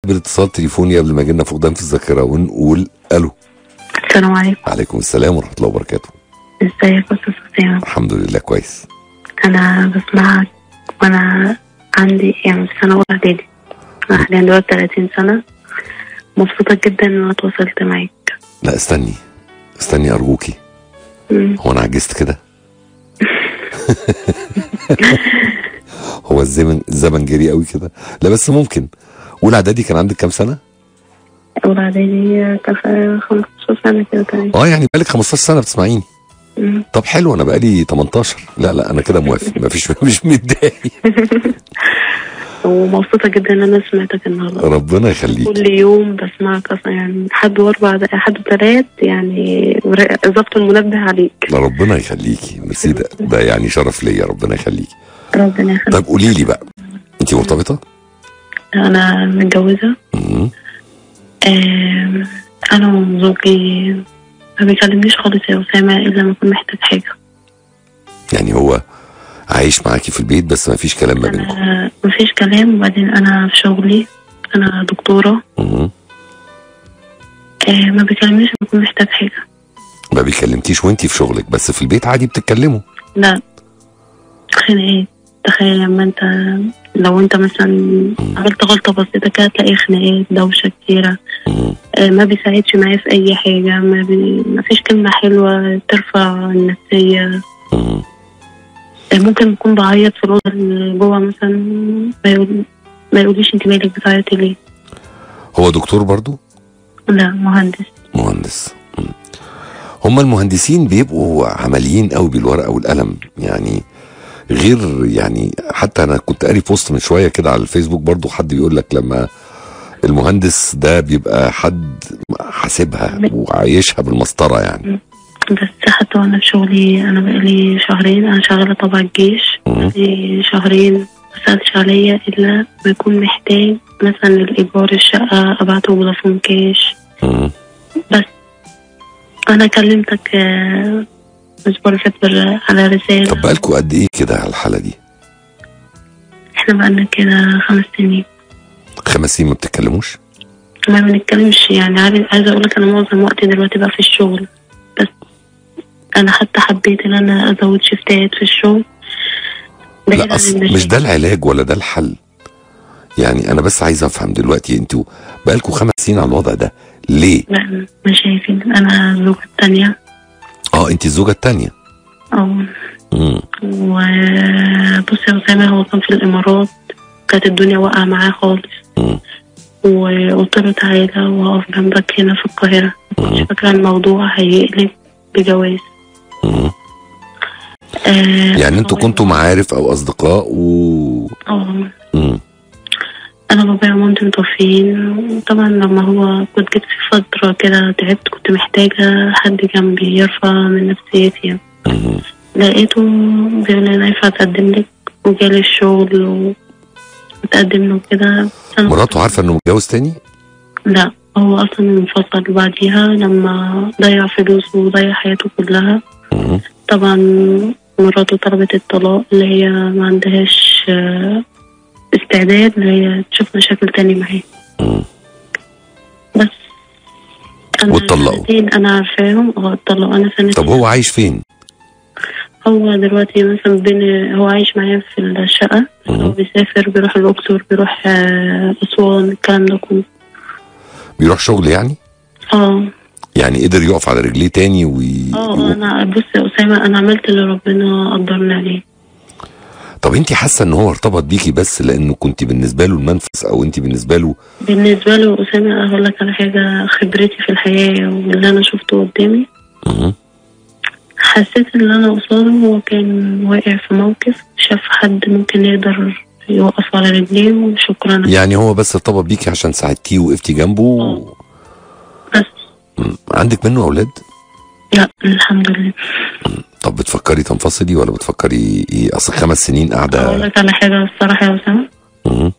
بالاتصال تليفوني قبل ما جينا فقدان في الذاكره ونقول الو السلام عليكم عليكم السلام ورحمه الله وبركاته ازيك يا استاذ اسامه الحمد لله كويس انا بسمعك وانا عندي يعني في سنه اولى اعدادي انا حاليا دلوقتي 30 سنه مبسوطه جدا ان انا اتواصلت معاك لا استني استني ارجوكي مم. هو انا عجزت كده هو الزمن الزمن جري قوي كده لا بس ممكن اولى اعدادي كان عندك كام سنه اولى اعدادي كان في 15 سنه كده تقريبا اه يعني بقالك 15 سنه بتسمعيني مم. طب حلو انا بقالي 18 لا لا انا كده موافق مفيش مش متضايق ومبسوطه جدا ان انا سمعتك النهارده ربنا يخليك كل يوم بسمعك اصلا يعني حد واربع حد وثلاث يعني ظبط المنبه عليك لا ربنا يخليكي ميرسي ده, ده يعني شرف ليا ربنا يخليكي ربنا يخليك طب قولي لي بقى انت مرتبطه؟ انا متجوزه مم. آم، انا وزوجي ما بيكلمنيش خالص يا اسامه الا لما اكون محتاج حاجه يعني هو عايش معاكي في البيت بس ما فيش كلام ما بينكم انا مفيش كلام وبعدين انا في شغلي انا دكتوره مم. آه، ما بيكلمنيش لما اكون محتاج حاجه ما بيكلمتيش وانت في شغلك بس في البيت عادي بتتكلموا لا خناقات تخيل لما انت لو انت مثلا عملت غلطه بسيطه كده تلاقي خناقات دوشه كتيره مم. آه، ما بيساعدش معايا في اي حاجه ما, بي... ما فيش كلمه حلوه ترفع النفسيه مم. آه، ممكن اكون بعيط في الاوضه اللي جوه مثلا ما يقول ما يقوليش انت مالك بتعيطي ليه هو دكتور برضو لا مهندس مهندس مم. هما المهندسين بيبقوا عمليين قوي بالورقه والقلم يعني غير يعني حتى انا كنت قاري بوست من شويه كده على الفيسبوك برضو حد بيقول لك لما المهندس ده بيبقى حد حاسبها وعايشها بالمسطره يعني بس حتى وانا في شغلي انا بقالي شهرين انا شغاله تبع الجيش مم. بقالي شهرين ما سالتش عليا الا بيكون محتاج مثلا الايجار الشقه ابعته فودافون كاش مم. بس انا كلمتك آه، الاسبوع اللي فات بال- على رساله طب بقالكوا قد ايه كده على الحاله دي؟ احنا بقالنا كده خمس سنين خمس سنين ما بتتكلموش؟ ما بنتكلمش يعني عايز عايزه اقول لك انا معظم وقتي دلوقتي بقى في الشغل بس انا حتى حبيت ان انا ازود شفتات في الشغل بعيد لا عن اصل المشاكل. مش ده العلاج ولا ده الحل يعني انا بس عايز افهم دلوقتي انتوا بقالكوا خمس سنين على الوضع ده ليه؟ لا مش شايفين انا الزوجة التانية اه انت الزوجه الثانيه او امم وبص يا اسامه هو كان في الامارات كانت الدنيا واقعه معاه خالص مم. وقلت له تعالى وهقف جنبك هنا في القاهره ما كنتش مم. فاكره الموضوع هيقلب بجواز مم. آه يعني انتوا كنتوا معارف او اصدقاء و اه مم. انا بابايا ومامتي متوفيين طبعا لما هو كنت جيت في فتره كده تعبت كنت محتاجه حد جنبي يرفع من نفسيتي يعني. مم. لقيته بيقول لي انا ينفع اتقدم لك وجالي الشغل و- وتقدم له كده أنا- مراته عارفه انه متجوز تاني؟ لا هو اصلا انفصل بعديها لما ضيع فلوسه وضيع حياته كلها مم. طبعا مراته طلبت الطلاق اللي هي ما عندهاش آه، استعداد اللي هي تشوف مشاكل تاني معاه مم. بس أنا واتطلقوا. سنتين انا عارفاهم اه اتطلقوا انا سنتين طب هو عايش فين؟ هو دلوقتي مثلا بين هو عايش معايا في الشقة هو مم. بيسافر بيروح الأقصر بيروح آه، أسوان الكلام ده كله بيروح شغل يعني؟ اه يعني قدر يقف على رجليه تاني وي... اه انا بص يا اسامه انا عملت اللي ربنا قدرني عليه طب انت حاسه ان هو ارتبط بيكي بس لانه كنت بالنسبه له المنفذ او انت بالنسبه له بالنسبه له يا اسامه اقول لك على حاجه خبرتي في الحياه واللي انا شفته قدامي مم. حسيت ان انا قصاده هو كان واقع في موقف شاف حد ممكن يقدر يوقف على رجليه وشكرا يعني هو بس ارتبط بيكي عشان ساعدتيه وقفتي جنبه و... بس مم. عندك منه اولاد؟ لا الحمد لله طب بتفكري تنفصلي ولا بتفكري ايه اصل خمس سنين اقول قاعده لك على حاجه الصراحه يا اسامه مم.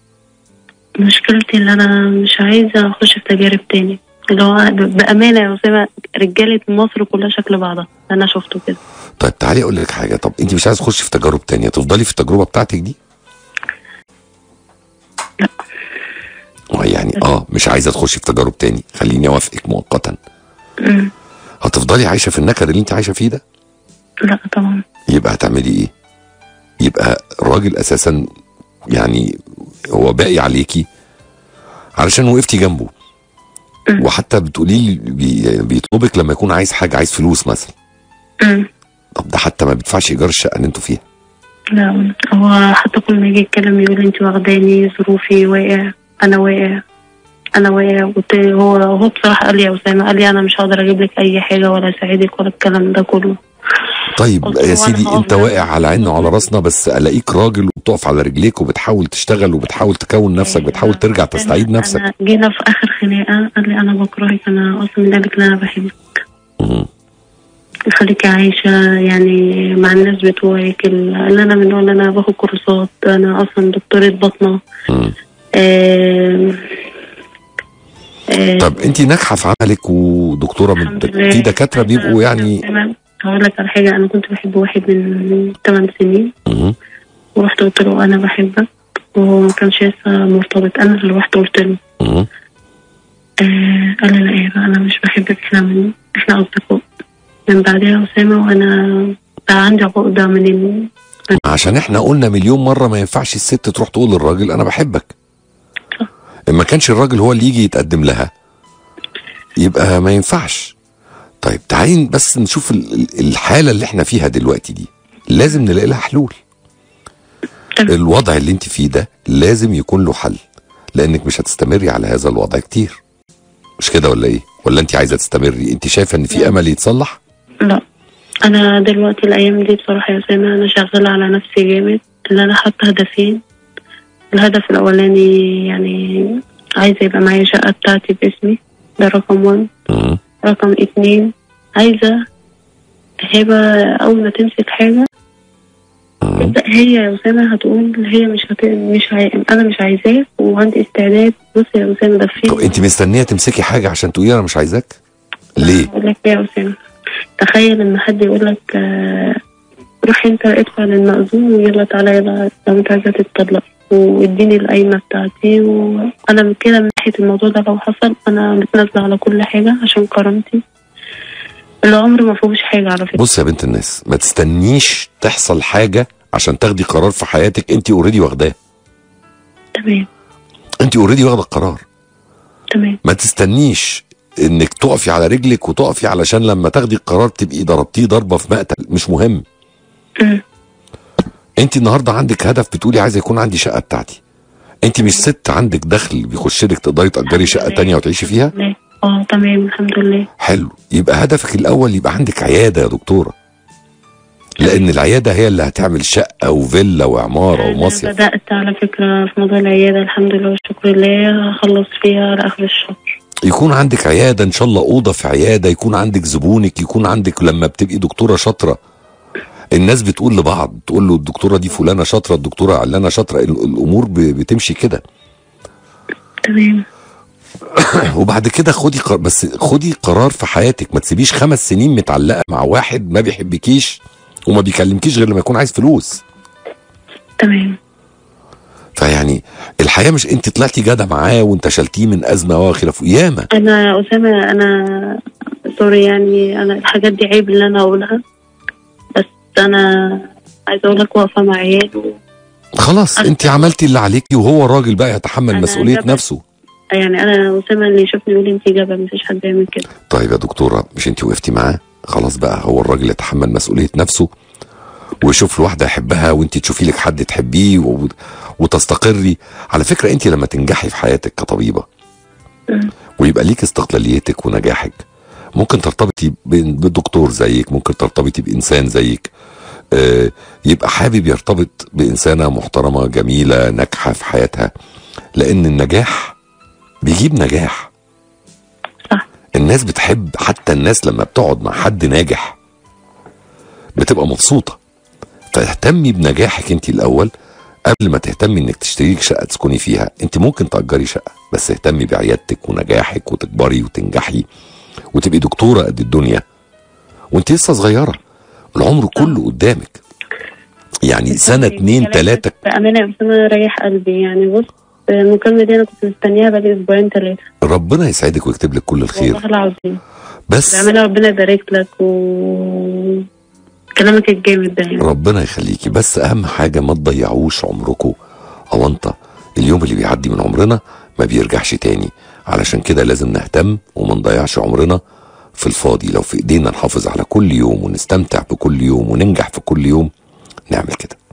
مشكلتي ان انا مش عايزه اخش في تجارب تاني اللي هو ب- بامانه يا اسامه رجاله مصر كلها شكل بعضها انا شفته كده طيب تعالي اقول لك حاجه طب انت مش عايز تخشي في تجارب تانية تفضلي في التجربه بتاعتك دي لا. يعني اه مش عايزه تخشي في تجارب تاني خليني اوافقك مؤقتا مم. هتفضلي عايشه في النكد اللي انت عايشه فيه ده لا طبعا يبقى هتعملي ايه يبقى الراجل اساسا يعني هو باقي عليكي علشان وقفتي جنبه مم. وحتى بتقولي لي بي- بيطلبك لما يكون عايز حاجه عايز فلوس مثلا مم. طب ده حتى ما بيدفعش ايجار الشقه اللي انتوا فيها لا هو حتى كل ما يجي يتكلم يقول انت واخداني ظروفي واقع انا واقع انا واقع قلت له- هو هو بصراحه قال لي يا اسامه قال لي انا مش هقدر اجيب لك اي حاجه ولا اساعدك ولا الكلام ده كله طيب قلت له يا سيدي أنا انت هقف واقع جنبك. على عيننا وعلى راسنا بس الاقيك راجل وبتقف على رجليك وبتحاول تشتغل وبتحاول تكون نفسك بتحاول ترجع تستعيد نفسك أنا جينا في اخر خناقه قال لي انا بكرهك انا اصلا من قالك ان انا بحبك مم. خليكي عايشة يعني مع الناس بتوعك اللي أنا من اللي أنا باخد كورسات أنا أصلا دكتورة بطنة مم. آم، آم، طب انت ناجحه في عملك ودكتوره من الحمد لله. في دكاتره بيبقوا يعني تمام. هقول لك على حاجة أنا كنت بحب واحد من 8 سنين مم. ورحت قلت له أنا بحبك وهو ما كانش لسه مرتبط أنا اللي رحت قلت له مم. آه قال لي لا إيه أنا مش بحبك إحنا من إحنا أصدقاء من بعدها أسامة وأنا بقى عندي عقدة من ال... عشان احنا قلنا مليون مره ما ينفعش الست تروح تقول للراجل انا بحبك صح. ما كانش الراجل هو اللي يجي يتقدم لها يبقى ما ينفعش طيب تعالي بس نشوف ال- ال- الحاله اللي احنا فيها دلوقتي دي لازم نلاقي لها حلول تمام. الوضع اللي انت فيه ده لازم يكون له حل لانك مش هتستمري على هذا الوضع كتير مش كده ولا ايه ولا انت عايزه تستمري انت شايفه ان في لا. امل يتصلح لا انا دلوقتي الايام دي بصراحه يا اسامه انا شغاله على نفسي جامد اللي انا حاطه هدفين الهدف الاولاني يعني عايزه يبقى معايا شقه بتاعتي باسمي ده رقم 1 مم. رقم اتنين عايزه هبه اول ما تمسك حاجه مم. تبدا هي يا اسامه هتقول هي مش هت... مش عاي... انا مش عايزاك وعندي استعداد بص يا اسامه ده طب في انت مستنيه تمسكي حاجه عشان تقولي انا مش عايزاك ليه اقول لك ايه يا اسامه تخيل ان حد يقول لك آه، روح انت ادفع للمأذون ويلا تعالى يلا لو انت عايزه تتطلق واديني القايمه بتاعتي وانا من كده من ناحيه الموضوع ده لو حصل انا متنازله على كل حاجه عشان كرامتي العمر ما فيهوش حاجه على فكره بص يا بنت الناس ما تستنيش تحصل حاجه عشان تاخدي قرار في حياتك انت اوريدي واخداه تمام انت اوريدي واخده القرار تمام ما تستنيش انك تقفي على رجلك وتقفي علشان لما تاخدي القرار تبقي ضربتيه ضربه في مقتل مش مهم أمم. انت النهارده عندك هدف بتقولي عايزه يكون عندي شقه بتاعتي انت مش ست عندك دخل بيخش لك تقدري تاجري شقه تانية وتعيشي فيها لا. اه تمام الحمد لله حلو يبقى هدفك الاول يبقى عندك عياده يا دكتوره لان العياده هي اللي هتعمل شقه وفيلا وعماره أنا ومصيف بدأت على فكرة في موضوع العيادة الحمد لله والشكر لله هخلص فيها لآخر الشهر يكون عندك عياده ان شاء الله اوضه في عياده يكون عندك زبونك يكون عندك لما بتبقي دكتوره شاطره الناس بتقول لبعض تقول له الدكتوره دي فلانه شاطره الدكتوره علانه شاطره ال- الامور ب- بتمشي كده تمام وبعد كده خدي قر... بس خدي قرار في حياتك ما تسيبيش خمس سنين متعلقه مع واحد ما بيحبكيش وما بيكلمكيش غير لما يكون عايز فلوس تمام فيعني الحياه مش انت طلعتي جدع معاه وانت شلتيه من ازمه وخلافه ياما انا يا اسامه انا سوري يعني انا الحاجات دي عيب اللي انا اقولها بس انا عايزه اقول لك واقفه مع عيال خلاص أنا- انت عملتي اللي عليكي وهو الراجل بقى يتحمل أنا مسؤوليه جبل. نفسه يعني انا اسامه اللي يشوفني يقول انت جبل مفيش حد يعمل كده طيب يا دكتوره مش انت وقفتي معاه خلاص بقى هو الراجل يتحمل مسؤوليه نفسه ويشوف له واحده يحبها وانت تشوفي لك حد تحبيه و... وتستقري على فكره انت لما تنجحي في حياتك كطبيبه مم. ويبقى ليك استقلاليتك ونجاحك ممكن ترتبطي ب- بدكتور زيك ممكن ترتبطي بانسان زيك آه، يبقى حابب يرتبط بانسانه محترمه جميله ناجحه في حياتها لان النجاح بيجيب نجاح صح الناس بتحب حتى الناس لما بتقعد مع حد ناجح بتبقى مبسوطه فاهتمي بنجاحك انت الاول قبل ما تهتمي انك تشتري لك شقه تسكني فيها انت ممكن تاجري شقه بس اهتمي بعيادتك ونجاحك وتكبري وتنجحي وتبقي دكتوره قد الدنيا وانت لسه صغيره العمر كله قدامك يعني سنه اتنين كلامك تلاته بامانه يا اسامه ريح قلبي يعني بص المكالمة دي أنا كنت مستنياها بقالي أسبوعين ثلاثة ربنا يسعدك ويكتب لك كل الخير والله العظيم بس بأمانة ربنا يبارك لك و كلامك الجامد ده يعني ربنا يخليكي بس اهم حاجه ما تضيعوش عمركم او انت اليوم اللي بيعدي من عمرنا ما بيرجعش تاني علشان كده لازم نهتم وما نضيعش عمرنا في الفاضي لو في ايدينا نحافظ على كل يوم ونستمتع بكل يوم وننجح في كل يوم نعمل كده